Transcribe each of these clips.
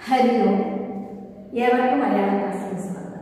ഹരി ഓം ഏവർക്കും മലയാളം ക്ലാസ്സിൽ സ്വാഗതം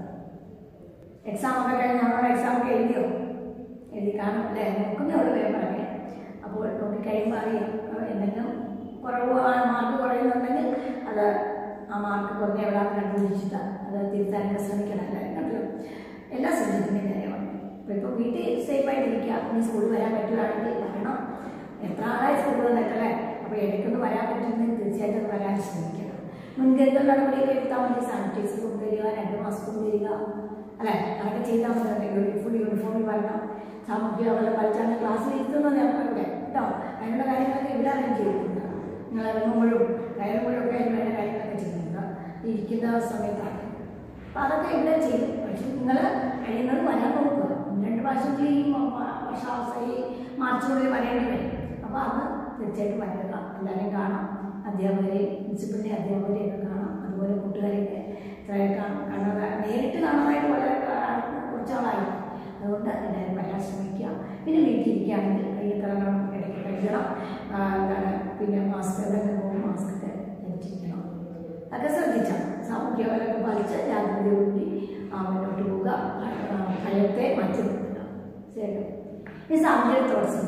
എക്സാം ഒക്കെ കഴിഞ്ഞ് നമ്മുടെ എക്സാം ഒക്കെ എഴുതിയോ എഴുതി കാണും അല്ലേ നോക്കുന്നേ ഉള്ളൂ പേപ്പറൊക്കെ അപ്പോൾ നോക്കിക്കഴിയുമ്പോൾ അറിയാം അഹ് എന്തെങ്കിലും കുറവ് മാർക്ക് കുറയുന്നുണ്ടെങ്കിൽ അത് ആ മാർക്ക് കുറഞ്ഞ എവിടെയാണ് കണ്ടുപിടിച്ചിട്ട് അത് തിരുത്താനൊക്കെ ശ്രമിക്കണം എല്ലാവരും കണ്ടല്ലോ എല്ലാ സബ്ജക്റ്റിൻ്റെയും കാര്യമാണ് അപ്പോൾ ഇപ്പോൾ വീട്ടിൽ സേഫായിട്ടിരിക്കുക ഇനി സ്കൂളിൽ വരാൻ പറ്റുകയാണെങ്കിൽ വരണം എത്ര ആളായി സ്കൂളിൽ വന്നിട്ടല്ലേ അപ്പോൾ ഇടയ്ക്കൊന്ന് വരാൻ പറ്റുന്നെങ്കിൽ തീർച്ചയായിട്ടും ഒന്ന് വരാൻ ശ്രമിക്കണം മുൻകരുതൽ നടപടിയൊക്കെ എടുത്താൽ മതി സാനിറ്റൈസർ കൊണ്ടുവരിക രണ്ട് മാസ്ക് കൊണ്ടുവരിക അല്ലേ അതൊക്കെ ചെയ്താൽ മതി ഫുൾ യൂണിഫോമിൽ വരണം സാമൂഹ്യ അവരുടെ പഠിച്ചാൽ ക്ലാസ്സിൽ ഇരുത്തുന്നത് ഞങ്ങളിവിടെ കേട്ടോ അതിനുള്ള കാര്യങ്ങളൊക്കെ ഇവിടെ അറേഞ്ച് ചെയ്തിട്ടുണ്ട് നിങ്ങൾ ഇറങ്ങുമ്പോഴും കയറുമ്പോഴും ഒക്കെ അതിന് വേണ്ട കാര്യങ്ങളൊക്കെ ചെയ്യുന്നുണ്ട് ഇരിക്കുന്ന സമയത്താണ് അപ്പം അതൊക്കെ ഇവിടെ ചെയ്യും പക്ഷെ നിങ്ങൾ കഴിയുന്നത് വരാൻ നോക്കുക രണ്ട് പ്രാവശ്യം ചെയ്യും വർഷാവസ്ഥ ഈ മാർച്ചിനുള്ളിൽ വരേണ്ടി വരും അപ്പോൾ അത് തീർച്ചയായിട്ടും വരിക എല്ലാവരെയും കാണാം അധ്യാപകരെ പ്രിൻസിപ്പലിനെ അധ്യാപകരെയൊക്കെ കാണാം അതുപോലെ കൂട്ടുകാരെയൊക്കെ ഇത്രയും കാണാം കാണാതെ നേരിട്ട് കാണാനായിട്ട് വളരെ കാ- കുറച്ചാളായി അതുകൊണ്ട് എല്ലാവരും വരാൻ ശ്രമിക്കുക പിന്നെ വീട്ടിലിരിക്കുകയാണെങ്കിൽ കയ്യത്തറങ്ങണം ഇടയ്ക്ക് കഴുകണം ആ, എന്താണ് പിന്നെ മാസ്ക് ഇതൊക്കെ പോകും മാസ്ക് ഒക്കെ ധരിച്ചിരിക്കണം അതൊക്കെ ശ്രദ്ധിച്ചാൽ സാമൂഹ്യപരമൊക്കെ പാലിച്ച് ജാഗ്രതയോടുകൂടി ആ, മുന്നോട്ട് പോവുക ആ, ഭയത്തെ മാറ്റി നിർത്തുക ശരി ഈ സാമൂഹ്യ thoughts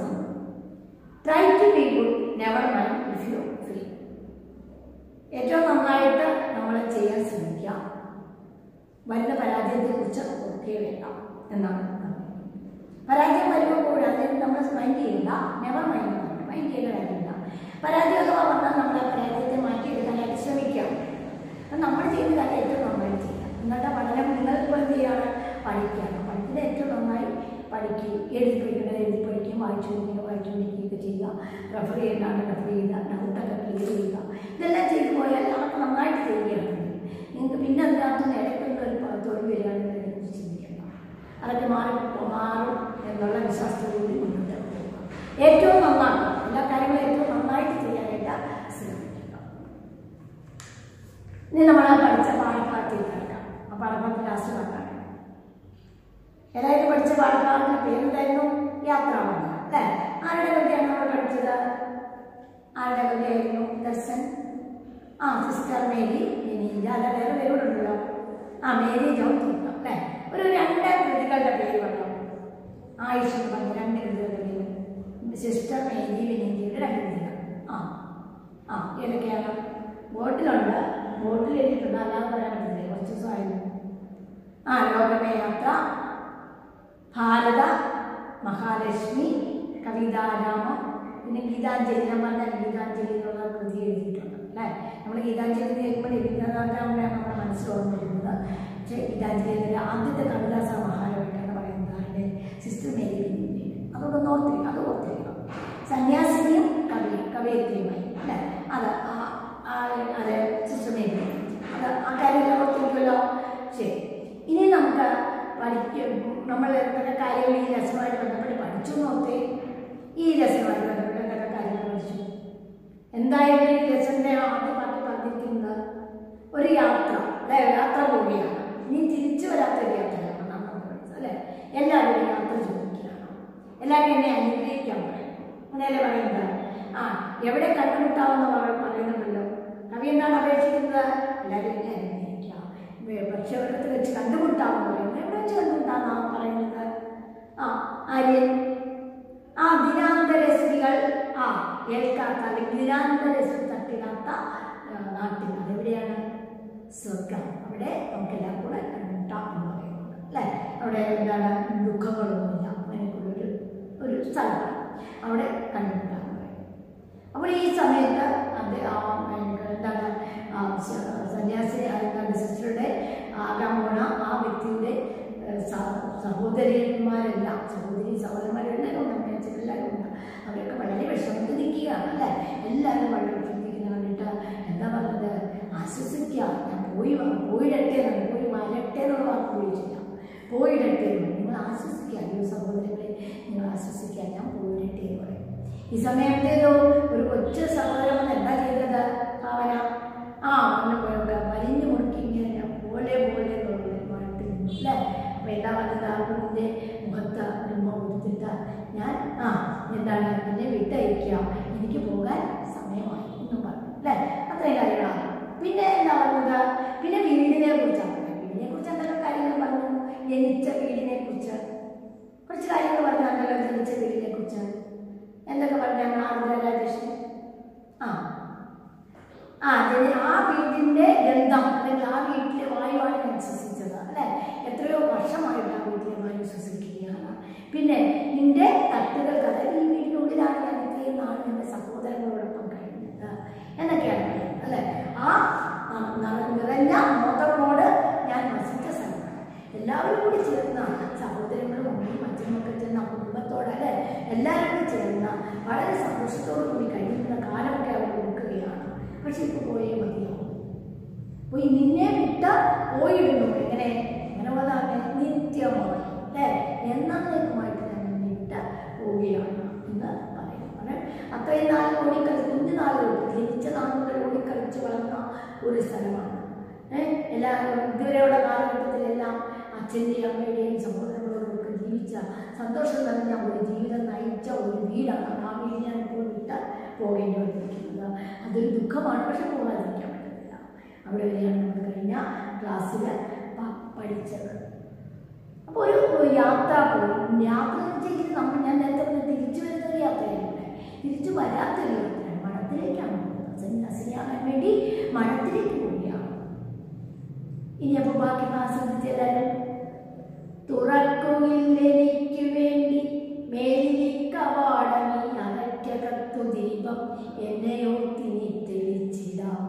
try to be good never mind if you free ഏറ്റവും നന്നായിട്ട് നമ്മൾ ചെയ്യാൻ ശ്രമിക്കുക വരുന്ന പരാജയത്തെക്കുറിച്ച് ഒക്കെ വേണ്ട എന്നാണ് പരാജയം വരുമ്പോൾ അതിന് നമ്മൾ മൈൻഡ് ചെയ്യില്ല നെവർ മൈൻഡ് മൈൻഡ് ചെയ്യേണ്ട കാര്യമില്ല പരാജയം അഥവാ വന്നാൽ നമ്മൾ ആ പരാജയത്തെ മാറ്റിയെടുക്കാനായിട്ട് ശ്രമിക്കാം അത് നമ്മൾ ചെയ്യുന്ന കാര്യം ഏറ്റവും നന്നായി ചെയ്യാം എന്നിട്ട് പഠനം നിങ്ങൾ ഇപ്പോൾ എന്ത് ചെയ്യാണ് പഠിക്കുകയാണ് പഠിക്കുന്നത് ഏറ്റവും നന്നായി പഠിക്കുക എഴുതി പഠിക്കേണ്ടത് എഴുതി പഠിക്കുകയും വായിച്ചു കൊടുക്കുക വായിച്ചു കൊടുക്കുകയൊക്കെ ചെയ്യുക റെഫർ ചെയ്യേണ്ടതാണ് റെഫർ ചെയ്യുക ഡൗട്ടൊക്കെ ക്ലിയർ ചെയ്യുക ഇതെല്ലാം ചെയ്തു പോയാൽ അവർക്ക് നന്നായിട്ട് ചെയ്യുകയാണ് നിങ്ങൾക്ക് പിന്നെ അതിനകത്ത് നിന്ന് ഇടയ്ക്കൊന്നും ഒരു പ- തൊഴിൽ വരികയാണെങ്കിൽ അതിനെക്കുറിച്ച് ചിന്തിക്കണം അതൊക്കെ മാറി മാറും എന്നുള്ള വിശ്വാസത്തോടുകൂടി മുന്നോട്ട് പോകുക ഏറ്റവും നന്നാക്കുക എല്ലാ കാര്യങ്ങളും ഏറ്റവും നന്നായിട്ട് ചെയ്യാനായിട്ട് ശ്രമിക്കുക ഇനി നമ്മൾ പഠിച്ച പാഠഭാഗത്തിൽ കിടക്കാം ആ പാഠഭാഗത്ത് ലാസ്റ്റ് നോക്കാം എല്ലാവരും പഠിച്ച പാഠഭാഗത്തിന്റെ പേരെന്തായിരുന്നു യാത്രാമണ അല്ലേ ആരുടെ കവിതയാണ് നമ്മൾ പഠിച്ചത് ആരുടെ കവിതയായിരുന്നു ദർശൻ ആ സിസ്റ്റർ മേരി വിനീത അല്ല വേറെ പേരുണ്ടല്ലോ ആ മേരി ജോൺ തീർക്കാം അല്ലേ ഒരു രണ്ട് കൃതികളുടെ പേര് പറഞ്ഞു ആയിഷ എന്ന് പറഞ്ഞു രണ്ട് കൃതികളുടെ പേര് സിസ്റ്റർ മേരി വിനീതയുടെ രണ്ട് കൃതികൾ ആ ആ ഏതൊക്കെയാണ് ബോട്ടിലുണ്ട് ബോട്ടിൽ എഴുതിയിട്ടുണ്ട് അല്ലാതെ പറയാൻ പറ്റില്ല കുറച്ച് ദിവസമായിരുന്നു ആ ലോകമേ യാത്ര ഭാരത മഹാലക്ഷ്മി കവിതാരാമം പിന്നെ ഗീതാഞ്ജലി ഞാൻ പറഞ്ഞ ഗീതാഞ്ജലി എന്നുള്ള കൃതി എഴുതിയിട്ടുണ്ട് അല്ലേ നമ്മൾ ഗീതാഞ്ജലി കേൾക്കുമ്പോൾ രവീന്ദ്രനാഥാണ് നമ്മുടെ മനസ്സിൽ ഓർമ്മ വരുന്നത് പക്ഷേ ഗീതാഞ്ജലിയുടെ ആദ്യത്തെ കവിതാസ മഹാലോട്ടാണ് പറയുന്നത് അതിൻ്റെ സിസ്റ്റർ മേരി വിനീതി അതൊക്കെ ഓർത്തിരിക്കും അത് ഓർത്തിരിക്കണം സന്യാസിനിയും കവി കവയത്രിയുമായി അല്ലേ അത് ആ- ആ- അത് സിസ്റ്റർ മേരി അത് ആ കാര്യമെല്ലാം ഓർത്തിരിക്കുമല്ലോ ശരി ഇനി നമുക്ക് പഠിക്കും നമ്മൾ എന്തൊക്കെ കാര്യങ്ങൾ ഈ രസമായിട്ട് ബന്ധപ്പെട്ട് പഠിച്ചു നോക്കേ ഈ രസമായിട്ട് ബന്ധപ്പെട്ട് എന്തൊക്കെ കാര്യങ്ങൾ പഠിച്ചു എന്തായാലും ഈ രസന്റെ ആദ്യ പാട്ട് പറഞ്ഞിരിക്കുന്നത് ഒരു യാത്ര അല്ലെ യാത്ര പോവുകയാണ് ഇനി തിരിച്ചു വരാത്ത ഒരു യാത്രയാണ് നമ്മൾ പഠിച്ചത് അല്ലെ എല്ലാവരും യാത്ര ചോദിക്കുകയാണ് എല്ലാവരും എന്നെ അനുഗ്രഹിക്കാൻ പറയും അങ്ങനെയല്ലേ പറയുന്നത് ആ എവിടെ കണ്ടുമുട്ടാമെന്ന് പറ- പറയുന്നുണ്ടല്ലോ കവി എന്താണ് അപേക്ഷിക്കുന്നത് എല്ലാവരും എന്നെ അനുഗ്രഹിക്കുക വേ- പക്ഷെ ഒരിടത്ത് വെച്ച് കണ്ടുമുട്ടാമെന്ന് പറയുന്നത് എവിടെ വെച്ച് കണ്ടുമുട്ടാന്നാണ് പറയുന്നത് ആ ആര്യൻ ആ ദിനാന്തരശ്രീകൾ ആ ഏൽക്കാത്ത അല്ലെങ്കിൽ ദിനാന്തരശ്രീ തട്ടിടാത്ത ആ, നാട്ടിൽ അതെവിടെയാണ് സ്വർഗം അവിടെ നമുക്കെല്ലാം കൂടെ കണ്ടുമുട്ടാം എന്ന് പറയുന്നുണ്ട് അല്ലേ അവിടെ എന്താണ് ദുഃഖങ്ങളൊന്നുമില്ല അങ്ങനെയൊക്കെയുള്ളൊരു ഒരു സ്ഥലമാണ് അവിടെ കണ്ടുമുട്ടാം എന്ന് പറയും അപ്പോൾ ഈ സമയത്ത് അത് ആ, എന്താണ് ആ, സ- സന്യാസി എന്താണ് സിസ്റ്ററുടെ ആകാൻ പോണ ആ വ്യക്തിയുടെ ഏഹ്, സ- സഹോദരിമാരെല്ലാം സഹോദരി സഹോദരന്മാരെല്ലാവരും ഉണ്ട് അമ്മയച്ചനെല്ലാവരും ഉണ്ട് അവരൊക്കെ വളരെ വിഷമത്തിൽ നിൽക്കുകയാണ് അല്ലേ എല്ലാവരും വളരെ വിഷമിക്കുന്ന കണ്ടിട്ട് എന്താ പറഞ്ഞത് ആശ്വസിക്കുക ഞാൻ പോയി വ- പോയിടട്ടെ എന്ന് പോയി വരട്ടെ എന്നുള്ള വാക്ക് ഉപയോഗിച്ചില്ല പോയിടട്ടെ എന്ന് നിങ്ങൾ ആശ്വസിക്കുക അയ്യോ സഹോദരങ്ങളെ നിങ്ങൾ ആശ്വസിക്കുക ഞാൻ പോയിടട്ടെ എന്ന് പറയും ഈ സമയത്തേതോ ഒരു കൊച്ചു സഹോദരൻ വന്ന് എന്താ ചെയ്തത് ഭാവന ആ ഒന്ന് വലിഞ്ഞു മുറുക്കി ഇങ്ങനെ പോലെ പോലെ എന്നുള്ളത് മാറ്റി നിന്നു അല്ലേ അപ്പൊ എന്താ പറഞ്ഞത് ആ കുഞ്ഞിന്റെ മുഖത്ത് ഒരു ഉമ്മ കൊടുത്തിട്ട് ഞാൻ ആ എന്താണ് എന്നെ വിട്ടയക്കുക എനിക്ക് പോകാൻ സമയമായി എന്നും പറഞ്ഞു അല്ലേ അത്രയും കാര്യങ്ങളാണ് പിന്നെ എന്താ പറഞ്ഞത് പിന്നെ വീടിനെ കുറിച്ചാണ് പറഞ്ഞത് വീടിനെ കുറിച്ച് എന്തൊക്കെ കാര്യങ്ങൾ പറഞ്ഞു ജനിച്ച വീടിനെ കുറിച്ച് കുറച്ച് കാര്യങ്ങൾ പറഞ്ഞാണല്ലോ ജനിച്ച വീടിനെ കുറിച്ച് എന്തൊക്കെ പറഞ്ഞാണ് ആന്ധ്ര രാജേഷ് ആ ആ ജനി ആ വീടിന്റെ ഗന്ധം അല്ലെങ്കിൽ ആ വീട്ടിലെ വായുവാണ് ഞാൻ ശ്വസിച്ചത് അല്ലെ എത്രയോ വർഷമായിട്ട് ആ വീട്ടിലെ വായു ശ്വസിക്കുകയാണ് പിന്നെ നിന്റെ തട്ടുകൾക്ക് അതായത് ഈ വീടിനുള്ളിലാണ് ഞാൻ ഇത്രയും നാൾ നിന്റെ സഹോദരങ്ങളോടൊപ്പം കഴിഞ്ഞത് എന്നൊക്കെയാണ് പറയുന്നത് അല്ലെ ആ ആ, ന- നിറഞ്ഞ മോതമോട് ഞാൻ വസിച്ച സ്ഥലമാണ് എല്ലാവരും കൂടി ചേർന്ന സഹോദരങ്ങളും അമ്മയും അച്ഛനുമൊക്കെ ചേർന്ന കുടുംബത്തോട് അല്ലെ എല്ലാവരും കൂടി ചേർന്ന വളരെ സന്തോഷത്തോടു കൂടി കഴിയുന്ന കാലമൊക്കെ അവർ കൊടുക്കുകയാണ് പക്ഷെ ഇപ്പൊ പോയേ മതിയാവും പോയി നിന്നെ വിട്ട് പോയിടുന്നു എങ്ങനെ എങ്ങനെ വന്നാണ് നിത്യമായി അല്ലേ എന്നേക്കുമായിട്ട് ഞാൻ നിന്നെ വിട്ട് പോവുകയാണ് എന്ന് പറയുന്നത് അത്രയും നാൾ ഓടിക്കളിച്ച് കുഞ്ഞു നാളുകൾ ജനിച്ച നാൾ മുതൽ ഓടിക്കളിച്ച് വളർന്ന ഒരു സ്ഥലമാണ് ഏഹ് എല്ലാവരും ഇതുവരെയുള്ള കാലഘട്ടത്തിലെല്ലാം അച്ഛൻ്റെയും അമ്മയുടെയും സഹോദരങ്ങളോടും ഒക്കെ ജീവിച്ച സന്തോഷം നിറഞ്ഞ ഒരു ജീവിതം നയിച്ച ഒരു വീടാണ് ആ വീട് ഞാൻ ഇപ്പോൾ വിട്ട് പോകേണ്ടി വന്നിരിക്കുന്നത് അതൊരു ദുഃഖമാണ് പക്ഷെ പോകാതിരിക്കാൻ പറ്റുന്നില്ല അവിടെ വരെയാണ് നമ്മൾ കഴിഞ്ഞ ക്ലാസ്സിൽ പഠിച്ചത് അപ്പോൾ ഒരു ഒരു യാത്ര പോയി യാത്ര എന്ന് വെച്ചാൽ നമ്മൾ ഞാൻ നേരത്തെ പറഞ്ഞ തിരിച്ചു വരുന്ന ഒരു യാത്രയല്ലേ തിരിച്ചു വരാത്തൊരു യാത്രയാണ് മഠത്തിലേക്കാണ് പോകുന്നത് സന്യാസിനിയാകാൻ വേണ്ടി മഠത്തിലേക്ക് പോവുകയാണ് ഇനി അപ്പോൾ ബാക്കി ആസ്വദിച്ചെല്ലാവരും തുറക്കുമില്ലെനിക്ക് വേണ്ടി മേലിനി കവാടമീ അനക്കകത്തു ദീപം എന്നെയോ തിനി തെളിച്ചിടാം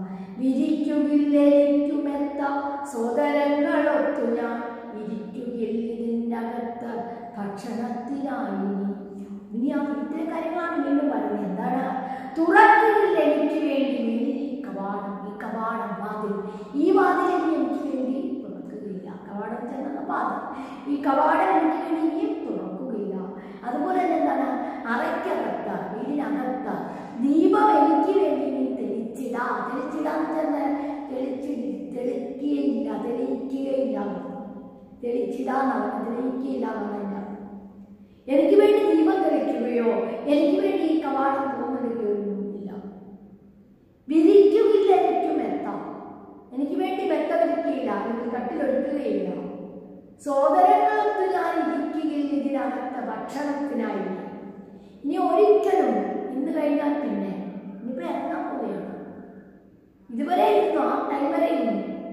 വിരിക്കുകില്ലെനിക്കുമെത്ത സോദരങ്ങളൊത്തു ഞാൻ ഇരിക്കുകില്ലിതിനകത്ത് ഭക്ഷണത്തിനായി ഇനി ആ ഇത്രയും കാര്യങ്ങളാണ് വീണ്ടും പറയുന്നത് എന്താണ് തുറക്കുകില്ല എനിക്ക് വേണ്ടി മേലിനി കവാടം ഈ കവാടം വാതിൽ ഈ വാതിൽ ഇനി എനിക്ക് വേണ്ടി തുറക്കുകയില്ല കവാടം ചെന്ന വാതിൽ ഈ കവാടം എനിക്ക് വേണ്ടി ഇനിയും തുറക്കുകയില്ല അതുപോലെ തന്നെ എന്താണ് അറയ്ക്കകത്ത് വീടിനകത്ത് ദീപം എനിക്ക് വേണ്ടി ഇനി തെളിച്ചിടാ തെളിച്ചിടാന്ന് തന്നെ തെളിച്ചി തെളിക്കുകയില്ല തെളിയിക്കുകയില്ല തെളിച്ചിടാന്നാണ് തെളിയിക്കുകയില്ല എന്നല്ല എനിക്ക് വേണ്ടി ദീപം തെളിക്കുകയോ എനിക്ക് വേണ്ടി ഈ കവാടം തുറന്നിടുകയോ ഒന്നുമില്ല വിരിക്കുകില്ല എനിക്കും എത്താം എനിക്ക് വേണ്ടി വെട്ട വിരിക്കുകയില്ല അല്ലെങ്കിൽ കട്ടിലൊരുക്കുകയില്ല സോദരങ്ങൾക്ക് ഞാൻ ഇരിക്കുകയില്ല ഇതിനകത്ത് ഭക്ഷണത്തിനായി ഇനി ഒരിക്കലും ഇന്ന് കഴിഞ്ഞാൽ പിന്നെ ഇനിയിപ്പോ ഇറങ്ങാൻ പോവുകയാണ് ഇതുവരെ ഇരുന്നു ആ ടൈം വരെ ഇരുന്നു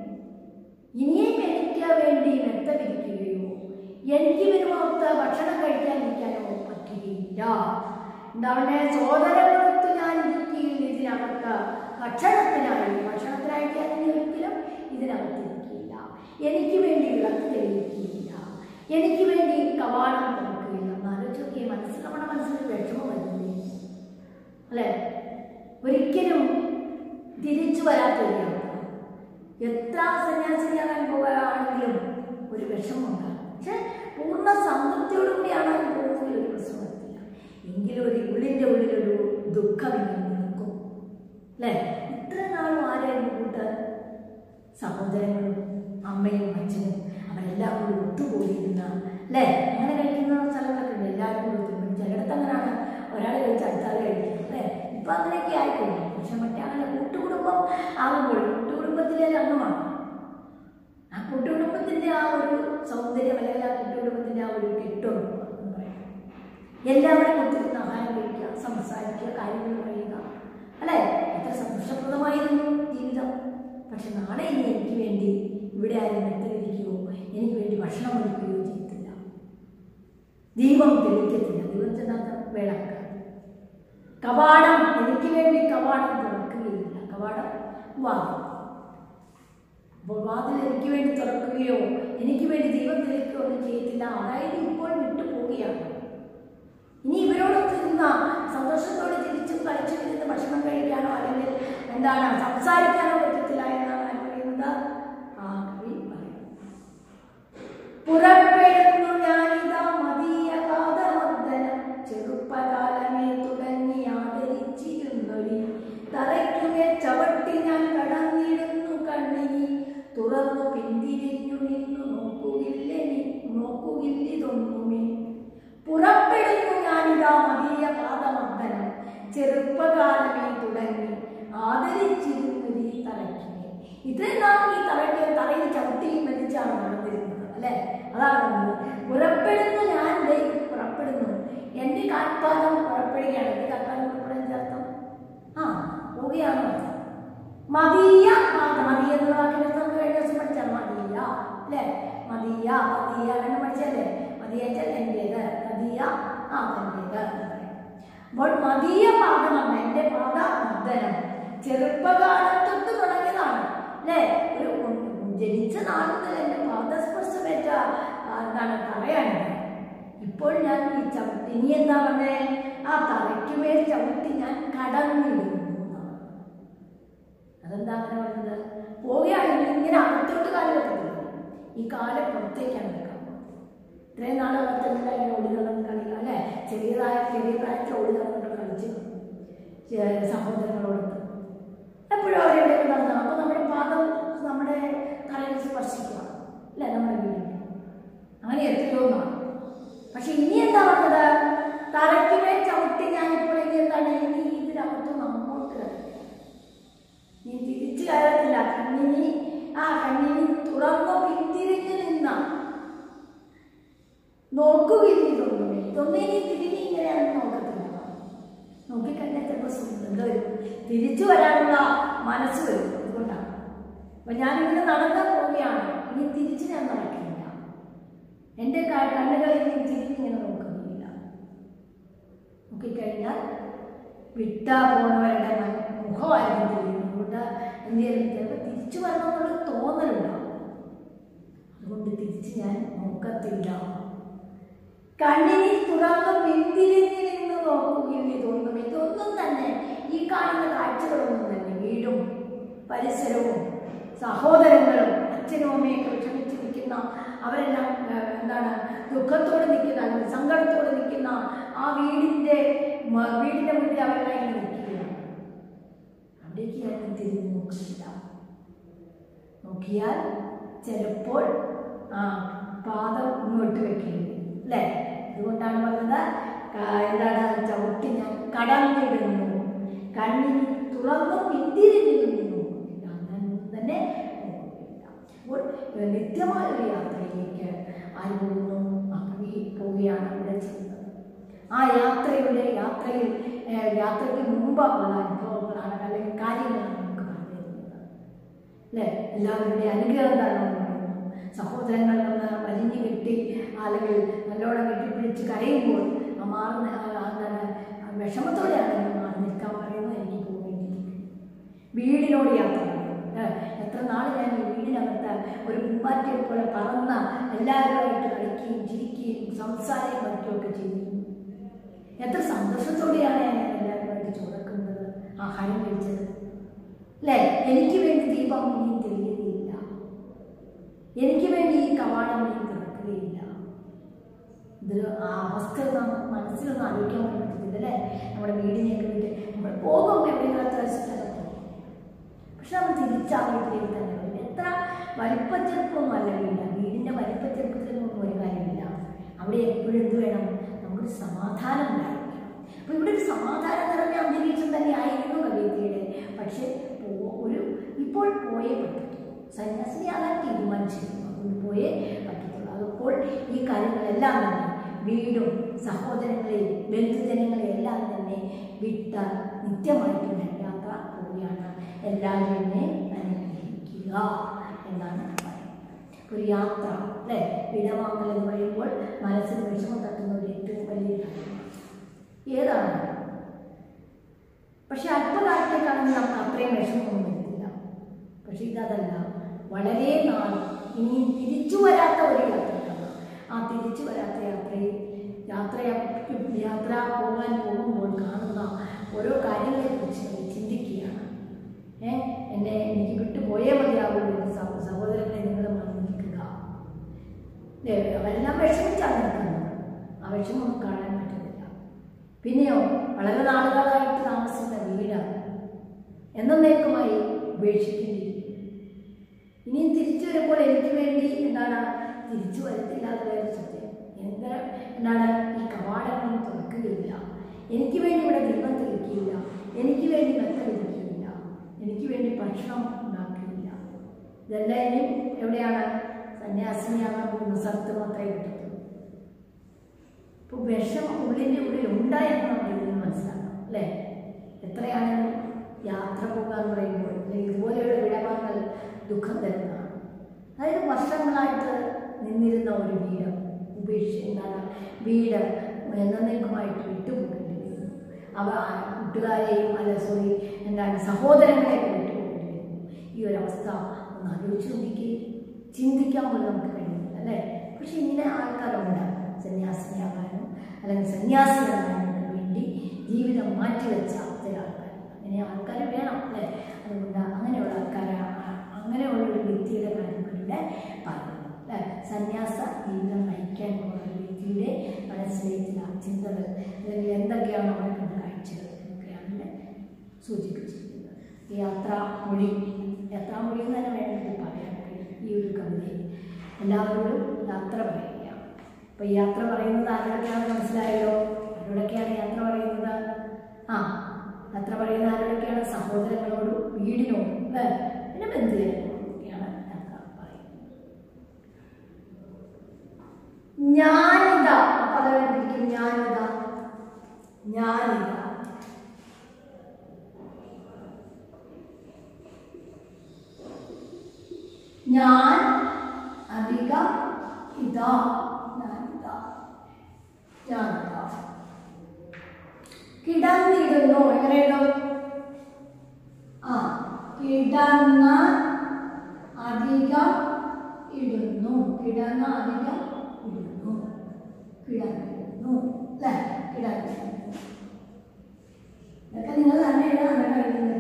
ഇനിയും എനിക്ക് വേണ്ടി മെത്ത വിരിക്കുകയോ എനിക്ക് വരുമ്പോഴത്ത് ഭക്ഷണം കഴിക്കാൻ ഇരിക്കാനോ പറ്റുകയില്ല എന്താണ് സോദരങ്ങൾക്ക് ഞാൻ ഇരിക്കുകയില്ല ഇതിനകത്ത് ഭക്ഷണത്തിനായി ഭക്ഷണത്തിനായിട്ട് ഞാൻ ഇനി ഒരിക്കലും ഇതിനകത്ത് ഇരിക്കില്ല എനിക്ക് വേണ്ടി വിളക്ക് തെളിയിക്കുകയില്ല എനിക്ക് വേണ്ടി കവാടം തുറക്കുകയില്ല എന്നാലോചിച്ചൊക്കെ മനസ്സിൽ നമ്മുടെ മനസ്സിൽ വിഷമം വരുന്നില്ലേ അല്ലേ ഒരിക്കലും തിരിച്ചു വരാത്തൊരു എത്ര സന്യാസിയാകാൻ പോകുകയാണെങ്കിലും ഒരു വിഷമമുണ്ട് പക്ഷെ പൂർണ്ണ സംതൃപ്തിയോടുകൂടിയാണ് അത് പോകുന്നതിൽ ഒരു പ്രശ്നമില്ല എങ്കിലും ഒരു ഉള്ളിൻ്റെ ഉള്ളിലൊരു ദുഃഖം ഇങ്ങനെ നിൽക്കും അല്ലേ ഇത്ര നാളും ആരായിരുന്നു കൂട്ട് സഹോദരങ്ങളും അമ്മയും അച്ഛനും അവരെല്ലാം കൂടി ഒത്തുകൂടിയിരുന്ന അല്ലേ അങ്ങനെ കഴിക്കുന്ന സ്ഥലങ്ങളൊക്കെ ഉണ്ട് എല്ലാവരും കൂടി ഒത്തുകൂടി ചിലയിടത്ത് അങ്ങനെയാണ് ഒരാൾ കഴിച്ച് അടുത്താൾ കഴിക്കും അല്ലേ ഇപ്പം അങ്ങനെയൊക്കെ ആയിക്കോളും പക്ഷെ മറ്റേ അങ്ങനെ കൂട്ടുകുടുംബം ആകുമ്പോൾ കൂട്ടുകുടുംബത്തിലെ ഒരു അംഗമാണ് ആ കൂട്ടുകുടുംബത്തിൻ്റെ ആ ഒരു സൗന്ദര്യം അല്ലെങ്കിൽ ആ കൂട്ടുകുടുംബത്തിൻ്റെ ആ ഒരു കെട്ടുണ്ട് എന്ന് പറയാം എല്ലാവരും ഒത്തിരുന്ന് ആഹാരം കഴിക്കുക സംസാരിക്കുക കാര്യങ്ങൾ പറയുക അല്ലേ എത്ര സന്തോഷപ്രദമായിരുന്നു ജീവിതം പക്ഷെ നാളെ ഇനി എനിക്ക് വേണ്ടി ഇവിടെ ആരും നിർത്തിയിരിക്കുകയോ എനിക്ക് വേണ്ടി ഭക്ഷണം ഒരുക്കുകയോ ചെയ്യത്തില്ല ദീപം തെളിക്കത്തില്ല ദൈവം ചെന്നാത്ത വിളക്ക് കവാടം എനിക്ക് വേണ്ടി കവാടം തുറക്കുകയില്ല കവാടം വാതിൽ അപ്പോൾ വാതിൽ എനിക്ക് വേണ്ടി തുറക്കുകയോ എനിക്ക് വേണ്ടി ദൈവം തെളിക്കുകയോ ഒന്നും ചെയ്യത്തില്ല അതായത് ഇപ്പോൾ വിട്ടു പോവുകയാണ് ഇനി ഇവരോടൊത്ത് നിന്ന സന്തോഷത്തോടെ ചിരിച്ചും കളിച്ചും ഇരുന്ന് ഭക്ഷണം കഴിക്കാനോ അല്ലെങ്കിൽ എന്താണ് സംസാരിക്കാനോ പറ്റത്തില്ല എന്നാണ് ആര് പറയുന്നത് ആ കവി പറയുന്നത് പുറപ്പെടുന്നു ഞാനിതാ മതിയ കാതമർദ്ദനം ചെറുപ്പകാലമേ തുടങ്ങി ആദരിച്ചിരുന്നൊരി തറയ്ക്കുമേ ചവിട്ടി ഞാൻ കടന്നിടുന്നു കണ്ണിനി തുറന്നു പിന്തിരിഞ്ഞു നിന്നു നോക്കുകില്ലെനി നോക്കുകില്ലിതൊന്നുമേ പുറപ്പെടുന്നു ഞാനിതാ മതിയ പാദമർദ്ദനം ചെറുപ്പകാലമേ തുടങ്ങി ആദരിച്ചിരുന്നു ഈ തലയ്ക്കുമേ കാൽപാദം പുറപ്പെടുകയാണ് ഇത് കാൽപാദം പുറപ്പെടുന്ന അർത്ഥം ആ പോവുകയാണ് അർത്ഥം മതീയ പാദം മതീയ എന്ന വാക്കിന് നമുക്ക് കഴിഞ്ഞ ദിവസം പഠിച്ചാൽ മതീയ അല്ലേ മതീയ മതീയ എന്ന് പഠിച്ചല്ലേ മതീയ വെച്ചാൽ എൻ്റേത് മതീയ ആ എൻ്റേത് എന്ന് പറയും. അപ്പോൾ മതീയ പാദമാണ് എൻ്റെ പാദ മർദ്ദനം ചെറുപ്പകാലം തൊട്ട് തുടങ്ങിയതാണ് അല്ലേ ഒരു ജനിച്ച നാൾ മുതൽ എൻ്റെ പാദസ്പർശമേറ്റ ആ, എന്താണ് തറയാണിത് ഇപ്പോൾ ഞാൻ ഈ ചവിട്ടി ഇനി എന്താ പറഞ്ഞേ ആ തറയ്ക്കുമേൽ ചവിട്ടി ഞാൻ കടന്നിടുന്നു എന്നാണ്. അതെന്താ അങ്ങനെ പറഞ്ഞത് പോവുകയാണെങ്കിൽ ഇങ്ങനെ അകത്തോട്ട് കാല് വെക്കത്തില്ല ഈ കാല് പുറത്തേക്കാണ് വെക്കാൻ പോകുന്നത് ഇത്രയും നാൾ അകത്തുള്ള ഈ ഓടികളും കളികൾ അല്ലേ ചെറിയതായ ചെറിയ പ്രായത്തിൽ ഓടികളൊക്കെ കളിച്ച് ചെ- സഹോദരങ്ങളോടൊത്ത് എപ്പോഴും അവരെവിടെയൊക്കെ നടന്നു അപ്പോൾ നമ്മുടെ പാദം നമ്മുടെ തലയിൽ സ്പർശിക്കുക അല്ലേ നമ്മുടെ വീടിന് അങ്ങനെ എത്രയോ നാൾ പക്ഷെ ഇനി എന്താ പറഞ്ഞത് തലയ്ക്കുമേൽ ചവിട്ടി ഞാൻ ഇപ്പോൾ ഇനി എന്താണ് ഇനി ഇതിനകത്തുനിന്ന് അങ്ങോട്ട് കയറി നീ തിരിച്ചു കയറത്തില്ല കണ്ണിനി ആ കണ്ണിനി തുറന്നു പിന്തിരിഞ്ഞു നിന്ന നോക്കുകയില്ല ഇതൊന്നുമേ ഇതൊന്നും ഇനി തിരിഞ്ഞ് ഇങ്ങനെയാണ് നോക്കത്തില്ല നോക്കിക്കഴിഞ്ഞാൽ ചിലപ്പോൾ സുഖം വരും തിരിച്ചു വരാനുള്ള മനസ്സ് വരും അതുകൊണ്ടാണ് അപ്പൊ ഞാനിങ്ങനെ നടന്നു പോവുകയാണ് ഇനി തിരിച്ച് ഞാൻ നടക്കില്ല എൻ്റെ ക- കണ്ണുകളിൽ നിന്ന് തിരിഞ്ഞിങ്ങനെ നോക്കുന്നില്ല നോക്കിക്കഴിഞ്ഞാൽ വിട്ടാ പോണവരുടെ മ- മുഖമായിരുന്നു തിരിയുന്നത് അതുകൊണ്ട് എന്ത് ചെയ്യുന്നു ചിലപ്പോൾ തിരിച്ചു വരണമെന്നുള്ള തോന്നലുണ്ടാവും അതുകൊണ്ട് തിരിച്ച് ഞാൻ നോക്കത്തില്ല കണ്ണിനി തുറന്ന് പിന്തിരിഞ്ഞ് നിന്ന് നോക്കുകയും ഇതൊന്നും ഇതൊന്നും തന്നെ ഈ കാണുന്ന കാഴ്ചകളൊന്നും തന്നെ വീടും പരിസരവും സഹോദരങ്ങളും അച്ഛനും അമ്മയൊക്കെ വിഷമിച്ച് നിൽക്കുന്ന അവരെല്ലാം ആ, എന്താണ് ദുഃഖത്തോടെ നിൽക്കുന്ന അല്ലെങ്കിൽ സങ്കടത്തോടെ നിൽക്കുന്ന ആ വീടിൻ്റെ മ- വീടിൻ്റെ മുന്നിൽ അവരെല്ലാം ഇങ്ങനെ നിൽക്കുകയാണ് അവിടേക്ക് ഞാൻ തിരിഞ്ഞു നോക്കുന്നില്ല നോക്കിയാൽ ചിലപ്പോൾ ആ പാദം ഇങ്ങോട്ട് വെക്കേണ്ടി വരും. അല്ലേ അതുകൊണ്ടാണ് പറഞ്ഞത് ക- എന്താണ് ചവിട്ടി ഞാൻ കടന്നിടുന്നു കണ്ണിന് തുറന്നു പിന്തിരിഞ്ഞു നിന്നു ഞാൻ തന്നെ നോക്കുന്നില്ല അപ്പോൾ ഏഹ്, നിത്യമായ ഒരു യാത്രയിലേക്ക് ആര് പോകുന്നു ആ കവി പോവുകയാണ് ഇവിടെ ചെയ്യുന്നത് ആ യാത്രയുടെ യാത്രയിൽ ഏഹ്, യാത്രയ്ക്ക് മുമ്പുള്ള അനുഭവങ്ങളാണ് അല്ലെങ്കിൽ കാര്യങ്ങളാണ് നമുക്ക് പറഞ്ഞു തരുന്നത് അല്ലേ എല്ലാവരുടെ അനുഗ്രഹം തരണമെന്ന് പറയുന്നു സഹോദരങ്ങൾ വന്ന് വലിഞ്ഞു കെട്ടി അല്ലെങ്കിൽ നല്ലോണം കെട്ടിപ്പിടിച്ച് കരയുമ്പോൾ ആ മാറുന്ന ആ എന്താണ് ആ വിഷമത്തോടെയാണ് ഞാൻ മാറി നിൽക്കാൻ പറയുന്നത് എനിക്ക് പോകേണ്ടിയിരിക്കും വീടിനോട് യാത്ര പറയുന്നു. ഏ, എത്ര നാൾ ഞാൻ ഈ വീടിനകത്ത് ഒരു പൂമ്പാറ്റയെ പോലെ പറന്ന എല്ലാവരുമായിട്ട് കളിക്കുകയും ചിരിക്കുകയും സംസാരിക്കുകയും കളിക്കുകയൊക്കെ ചെയ്തിരുന്നു എത്ര സന്തോഷത്തോടെയാണ് ഞാൻ എല്ലാവരുമായിട്ട് ചോദിക്കുന്നത് ആഹാരം കഴിച്ചത് അല്ലേ എനിക്ക് വേണ്ടി ദീപം ഇനിയും തെളിയുകയില്ല എനിക്ക് വേണ്ടി ഈ കവാടം ഇനിയും തുറക്കുകയില്ല ഇത് ആ അവസ്ഥ നമുക്ക് മനസ്സിലൊന്നും ആലോചിക്കാൻ പറ്റത്തില്ല അല്ലേ നമ്മുടെ വീടിനെയൊക്കെ വിട്ട് നമ്മൾ പോകും എവിടെയെങ്കിലും സ്ഥലത്ത് പോകും പക്ഷെ നമ്മൾ തിരിച്ചാ വീട്ടിലേക്ക് തന്നെ വരും എത്ര വലിപ്പച്ചെറുപ്പമൊന്നും അല്ല വീട് വീടിൻ്റെ വലിപ്പച്ചെറുപ്പത്തിലൊന്നും ഒരു കാര്യമില്ല അവിടെ എപ്പോഴും എന്ത് വേണം നമുക്കൊരു സമാധാനം ഉണ്ടായിരിക്കണം അപ്പോൾ ഇവിടെ ഒരു സമാധാനം നിറഞ്ഞ അന്തരീക്ഷം തന്നെ ആയിരുന്നു കവിയത്തിയുടെ പക്ഷേ പോ- ഒരു ഇപ്പോൾ പോയേ പറ്റത്തുള്ളൂ സന്യാസിനിയാകാൻ തീരുമാനിച്ചിരുന്നു അതുകൊണ്ട് പോയേ പറ്റത്തുള്ളൂ അതപ്പോൾ ഈ കാര്യങ്ങളെല്ലാം തന്നെ വീടും സഹോദരങ്ങളെയും ബന്ധുജനങ്ങളെയും എല്ലാം തന്നെ വിട്ട നിത്യമായിട്ടുള്ള യാത്ര പോവുകയാണ് എല്ലാവരും എന്നെ അനുഗ്രഹിക്കുക എന്നാണ് പറയുന്നത് ഒരു യാത്ര അല്ലേ വിടവാങ്ങൽ എന്ന് പറയുമ്പോൾ മനസ്സിന് വിഷമം തട്ടുന്ന ഒരു ഏറ്റവും വലിയ കാര്യമാണ് ഏതാണ് പക്ഷെ അല്പകാലത്തേക്കാണെങ്കിൽ നമുക്ക് അത്രയും വിഷമമൊന്നും വരുന്നില്ല പക്ഷെ ഇതല്ല വളരെ നാൾ ഇനി തിരിച്ചു വരാത്ത ഒരു യാത്രയാണ് ആ തിരിച്ചു വരാത്ത യാത്രയിൽ യാത്ര യാത്ര പോകാൻ പോകുമ്പോൾ കാണുന്ന ഓരോ കാര്യങ്ങളെക്കുറിച്ച് ഞാൻ ചിന്തിക്കുകയാണ് ഏ എന്നെ എനിക്ക് വിട്ടുപോയേ മതിയാവുള്ളൂ എൻ്റെ സഹോ- സഹോദരങ്ങളെ നിങ്ങൾ മറന്നിരിക്കുക ഏ, അവരെല്ലാം വിഷമിച്ചാണ് നിൽക്കുന്നത് ആ വിഷമൊന്നും കാണാൻ പറ്റുന്നില്ല പിന്നെയോ വളരെ നാളുകളായിട്ട് താമസിക്കുന്ന വീടാണ് എന്നേക്കുമായി ഉപേക്ഷിക്കേണ്ടിയിരിക്കും ഇനിയും തിരിച്ചു വരുമ്പോൾ എനിക്ക് വേണ്ടി എന്താണ് തിരിച്ചു വരത്തില്ല എന്നൊരു സത്യം എന്താ എന്താണ് ഈ കവാടങ്ങൾ തുറക്കുകയില്ല എനിക്ക് വേണ്ടി ഇവിടെ ദീപം തെളിക്കുകയില്ല എനിക്ക് വേണ്ടി മെത്ത വിളിക്കുകയില്ല എനിക്ക് വേണ്ടി ഭക്ഷണം ഉണ്ടാക്കുകയില്ല ഇതെല്ലാം ഇനി എവിടെയാണ് സന്യാസിനിയാകാൻ പോകുന്ന സ്ഥലത്ത് മാത്രമേ കിട്ടത്തുള്ളൂ അപ്പോൾ വിഷമം ഉള്ളിൻ്റെ ഉള്ളിൽ ഉണ്ട് എന്ന് നമ്മൾ ഇതിൽ നിന്ന് മനസ്സിലാക്കണം അല്ലേ എത്രയാണെങ്കിലും യാത്ര പോകുക എന്ന് പറയുമ്പോൾ അല്ലെങ്കിൽ ഇതുപോലെയുള്ള വിടവാങ്ങൽ ദുഃഖം തരുന്നതാണ് അതായത് വർഷങ്ങളായിട്ട് നിന്നിരുന്ന ഒരു വീട് ഉപേക്ഷ എന്താണ് വീട് എന്നേക്കുമായിട്ട് വിട്ടുപോകേണ്ടി വരുന്നു അവ ആ കൂട്ടുകാരെയും അല്ല സോറി എന്താണ് സഹോദരങ്ങളെയൊക്കെ വിട്ടുപോകേണ്ടി വരുന്നു ഈ ഒരു അവസ്ഥ ഒന്ന് ആലോചിച്ച് നോക്കിക്കേ ചിന്തിക്കാൻ പോലും നമുക്ക് കഴിയുന്നില്ല അല്ലേ പക്ഷെ ഇങ്ങനെ ആൾക്കാരുണ്ട് സന്യാസിനിയാകാനും അല്ലെങ്കിൽ സന്യാസിയാകാനും വേണ്ടി ജീവിതം മാറ്റിവെച്ച ചില ആൾക്കാർ അങ്ങനെ ആൾക്കാർ വേണം അല്ലേ അതുകൊണ്ട് അങ്ങനെയുള്ള ആൾക്കാരെ അങ്ങനെയുള്ള ഒരു വ്യക്തിയുടെ കാര്യങ്ങളിലൂടെ പറയുന്നു അല്ലേ സന്യാസ ജീവിതം നയിക്കാൻ പോകുന്ന ഒരു വ്യക്തിയുടെ മനസ്സിലെ ചില ചിന്തകൾ അല്ലെങ്കിൽ എന്തൊക്കെയാണ് അവിടെ കണ്ട കാഴ്ചകൾ എന്നൊക്കെയാണ് ഇവിടെ സൂചിപ്പിച്ചിരിക്കുന്നത് ഈ യാത്രാമൊഴി യാത്രാമൊഴി എന്ന് തന്നെ വേണമെങ്കിൽ പറയാൻ കഴിയും ഈ ഒരു കവിതയിൽ എല്ലാവരോടും യാത്ര പറയുക അപ്പോൾ ഈ യാത്ര പറയുന്നത് ആരോടൊക്കെയാണെന്ന് മനസ്സിലായല്ലോ ആരോടൊക്കെയാണ് യാത്ര പറയുന്നത് ആ യാത്ര പറയുന്ന ആരോടൊക്കെയാണ് സഹോദരങ്ങളോടും വീടിനോടും അല്ലേ പിന്നെ ബന്ധുജനങ്ങളോടൊക്കെയാണ് യാത്ര പറയുന്നത് ഞാനിതാ ആ പദം എന്തിരിക്കും ഞാനിതാ ഞാനിതാ ഞാൻ അധിക ഇതാ ഞാനിതാ ഞാനിതാ കിടന്നിടുന്നു എങ്ങനെ എഴുതും ആ കിടന്ന അധികം ഇടുന്നു കിടന്ന അധികം ഇടുന്നു കിടന്നിടുന്നു അല്ലേ കിടന്നിടുന്നു ഇതൊക്കെ നിങ്ങൾ തന്നെ എഴുതാൻ കഴിയുന്നത്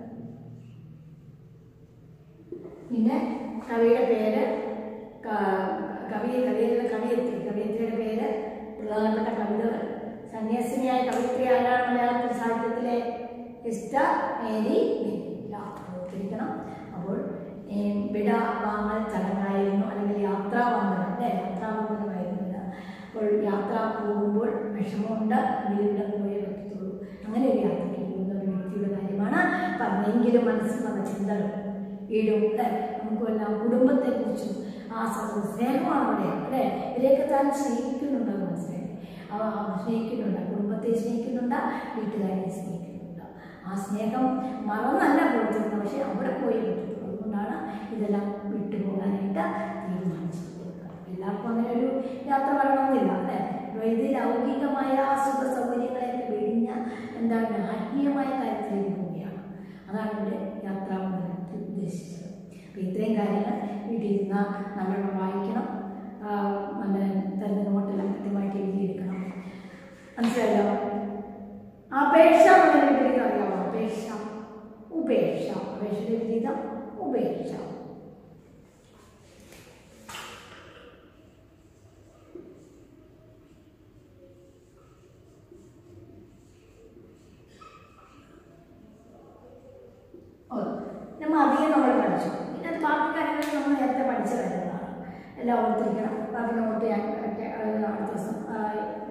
പിന്നെ കവിയുടെ പേര് ക- കവി കവിയുടെ കവിയത്രി കവിയത്രിയുടെ പേര് പ്രധാനപ്പെട്ട കവിതകൾ സന്യാസിനിയായ കവിയത്രി ആരാണ് മലയാളത്തിൽ സാഹിത്യത്തിലെ എസ്റ്റർ മേരി മെരിയ ഓർത്തിരിക്കണം അപ്പോൾ ഈ വിട വാങ്ങൽ ചടങ്ങായിരുന്നു അല്ലെങ്കിൽ യാത്രാവന്ദനം അല്ലേ യാത്രാവന്ദനമായിരുന്നു ഇത് അപ്പോൾ യാത്ര പോകുമ്പോൾ വിഷമമുണ്ട് വീടിൻ്റെ പോയേ പറ്റത്തുള്ളൂ അങ്ങനെ ഒരു യാത്രയ്ക്ക് പോകുന്ന ഒരു വ്യക്തിയുടെ കാര്യമാണ് പറഞ്ഞെങ്കിലും മനസ്സിൽ വന്ന ചിന്തകൾ വീടും അല്ലേ നമുക്കെല്ലാം കുടുംബത്തെക്കുറിച്ചും ആ സ- സ്നേഹമാണ് അവിടെ അല്ലേ ഇവരെയൊക്കെ താൻ സ്നേഹിക്കുന്നുണ്ട് മനസ്സിലായി അവ സ്നേഹിക്കുന്നുണ്ട് കുടുംബത്തെ സ്നേഹിക്കുന്നുണ്ട് വീട്ടുകാരെ സ്നേഹിക്കുന്നുണ്ട് ആ സ്നേഹം മറന്നല്ല പോയിട്ടുള്ളത് പക്ഷെ അവിടെ പോയി പറ്റുള്ളൂ അതുകൊണ്ടാണ് ഇതെല്ലാം വിട്ടുപോകാനായിട്ട് തീരുമാനിച്ചിട്ടുള്ളത് എല്ലാവർക്കും അങ്ങനെ ഒരു യാത്ര വരണമെന്നില്ല അല്ലേ അപ്പോൾ ഇത് ലൗകികമായ സുഖ സൗകര്യങ്ങളെയൊക്കെ വെടിഞ്ഞ എന്താണ് ആത്മീയമായ കാര്യത്തിലേക്ക് പോവുകയാണ് അതാണ് ഇവിടെ യാത്രാബന്ധനത്തിൽ ഉദ്ദേശിച്ചത് അപ്പോൾ ഇത്രയും കാര്യങ്ങൾ വീട്ടിൽ ഇരുന്ന് നല്ലോണം വായിക്കണം ആ, നല്ല തരുന്ന നോട്ടെല്ലാം കൃത്യമായിട്ട് എഴുതിയെടുക്കണം മനസ്സിലായല്ലോ അപേക്ഷ എന്നൊരു വിപരീതം അറിയാമോ അപേക്ഷ ഉപേക്ഷ അപേക്ഷയുടെ വിപരീതം ഉപേക്ഷ ഓ നമ്മൾ അധികം നമ്മൾ പഠിച്ചു പിന്നെ അത് ബാക്കി കാര്യങ്ങൾ നമ്മൾ നേരത്തെ പഠിച്ച കാര്യങ്ങളാണ് എല്ലാം ഓർത്തിരിക്കണം ബാക്കി നോട്ട് ഞാൻ ഒക്കെ, ആ, അടുത്ത ദിവസം ആ,